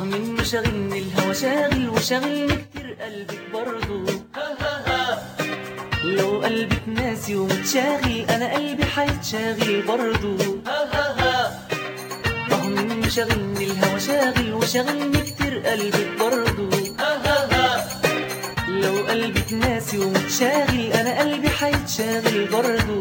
اه من شاغلني الهوى شاغل وشاغلني كتير قلبك برضو لو قلبك ناسي ومتشاغل انا قلبي حيتشاغل برضو اه من شاغلني الهوى شاغل وشاغلني كتير قلبك برضو لو قلبك ناسي ومتشاغل انا قلبي حيتشاغل برضو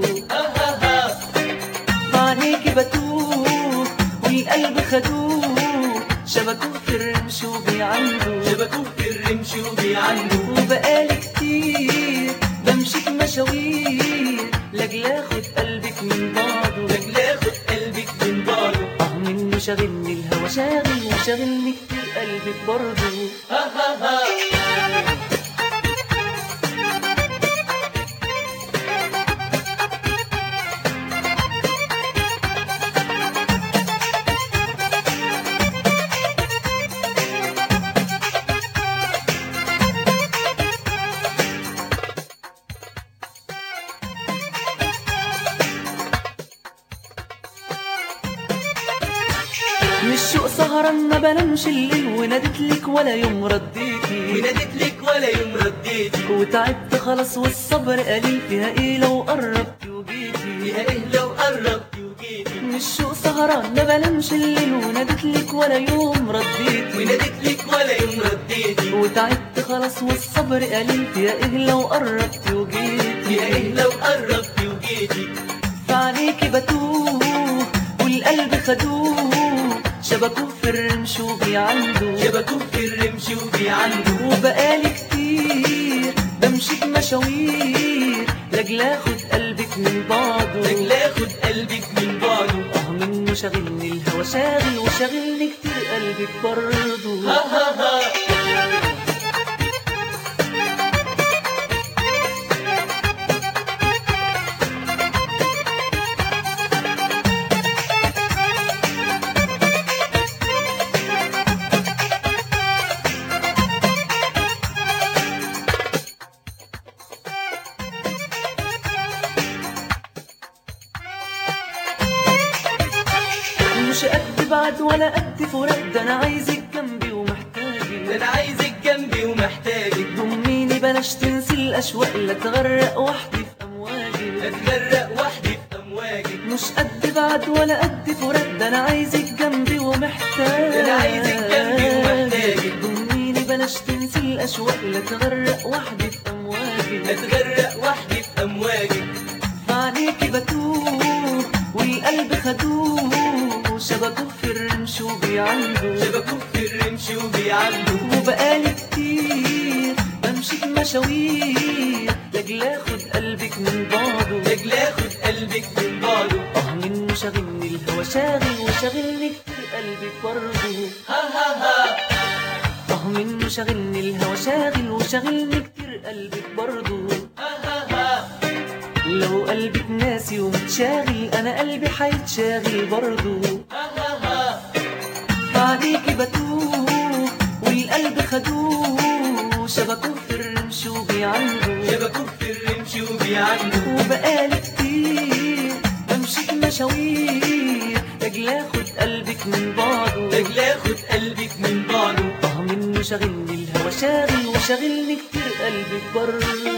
بعينيكي بتوه والقلب خدوه شبكوه في الرمش وبيعنده شبكوه في الرمش وبيعنده وبقالي كتير بمشي في مشاوير لاجل اخد قلبك من بعضه لاجل اخد قلبك من بعضه اه منه شاغلني الهوى شاغل وشاغلني كتير قلبك برضه ها ها ها مش شوق سهران ما بنامش الليل وناديت لك ولا يوم رديتي وناديت لك ولا يوم رديتي وتعبت خلاص والصبر قليل فيها ايه لو قربت وجيتي فيها ايه لو قربتي وجيتي مش شوق سهران ما بنامش الليل وناديت لك ولا يوم رديتي وناديت لك ولا يوم رديتي وتعبت خلاص والصبر قليل فيها ايه لو قربت وجيتي فيها ايه لو قربتي وجيتي فعليكي بتوه والقلب خدوه شبكوه في الرمش وبيعنده شبكوه في الرمش وبيعنده وبقالي كتير بمشي في مشاوير لاجل اخد قلبك من بعضه لاجل اخد قلبك من بعضه اه منه شاغلني الهوى شاغل وشاغلني كتير قلبك برضه ها ها ها مش قد بعد ولا قد فراق ده انا عايزك جنبي ده ومحتاجك انا عايزك جنبي ومحتاجك ضميني بلاش تنسي الاشواق لا تغرق وحدي في امواجي اتغرق وحدي في امواجك مش قد بعد ولا قد فراق ده انا عايزك جنبي ومحتاج ده أنا عايزك جنبي ومحتاجك. ضميني بلاش تنسي الاشواق لا تغرق وحدي في امواجي اتغرق وحدي في امواجك فعليكي بتوه والقلب خدوه شبكوه في الرمش وبيعنده شبكوه في الرمش وبيعنده وبقالي كتير بمشي في مشاوير لاجل اخد قلبك من بعضه لاجل اخد قلبك من بعضه اه منه شاغلني الهوى شاغل وشاغلني كتير قلبك برضه ها ها ها اه منه شاغلني الهوى شاغل وشاغلني كتير قلبك برضه ها ها ها لو قلبك ناسي ومتشاغل انا قلبي حيتشاغل برضه ها ها ها عليكي بتوه والقلب خدوه شبكوه في الرمش وبيعنده شبكوه في الرمش وبيعنده وبقالي كتير بمشي في مشاوير لاجل اخد قلبك من بعضه لاجل اخد قلبك من بعضه اه منه شاغلني الهوى شاغل وشاغلني كتير قلبك برضه